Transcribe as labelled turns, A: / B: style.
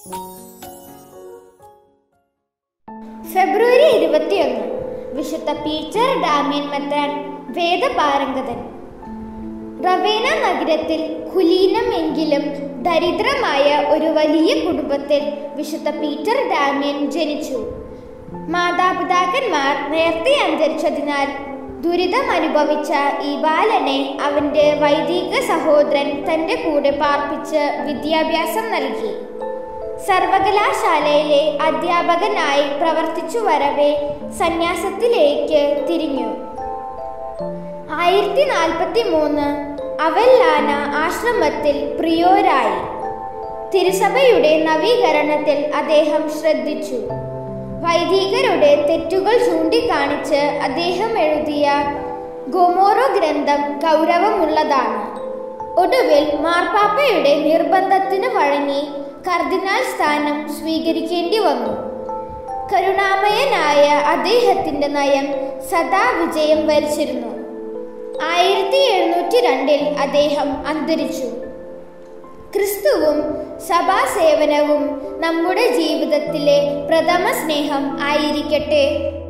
A: ഫെബ്രുവരി ഇരുപത്തിയൊന്ന് വിശുദ്ധ Peter Damian മെത്രാൻ വേദപാരംഗതൻ റവേന നഗരത്തിൽ കുലീനമെങ്കിലും ദരിദ്രമായ ഒരു വലിയ കുടുംബത്തിൽ വിശുദ്ധ പീറ്റർ ഡാമിയൻ ജനിച്ചു മാതാപിതാക്കന്മാർ നേരത്തെ അന്തരിച്ചതിനാൽ ദുരിതം അനുഭവിച്ച ഈ ബാലനെ അവന്റെ വൈദിക സഹോദരൻ തന്റെ കൂടെ പാർപ്പിച്ച് വിദ്യാഭ്യാസം നൽകി സർവകലാശാലയിലെ അധ്യാപകനായി പ്രവർത്തിച്ചു വരവെ സന്യാസത്തിലേക്ക് തിരിഞ്ഞു ആയിരത്തി നാൽപ്പത്തി മൂന്ന് അവല്ലാന ആശ്രമത്തിൽ പ്രിയോരായി തിരുസഭയുടെ നവീകരണത്തിൽ അദ്ദേഹം ശ്രദ്ധിച്ചു വൈദികരുടെ തെറ്റുകൾ ചൂണ്ടിക്കാണിച്ച് അദ്ദേഹം എഴുതിയ ഗൊമോറോ ഗ്രന്ഥം ഗൗരവമുള്ളതാണ് ഒടുവിൽ മാർപ്പാപ്പയുടെ നിർബന്ധത്തിന് വഴങ്ങി കർദിനാൾ സ്ഥാനം സ്വീകരിക്കേണ്ടി വന്നു കരുണാമയനായ അദ്ദേഹത്തിന്റെ നയം സദാ വിജയം വരിച്ചിരുന്നു ആയിരത്തി എഴുന്നൂറ്റി രണ്ടിൽ അദ്ദേഹം അന്തരിച്ചു ക്രിസ്തുവും സഭാസേവനവും നമ്മുടെ ജീവിതത്തിലെ പ്രഥമ സ്നേഹം ആയിരിക്കട്ടെ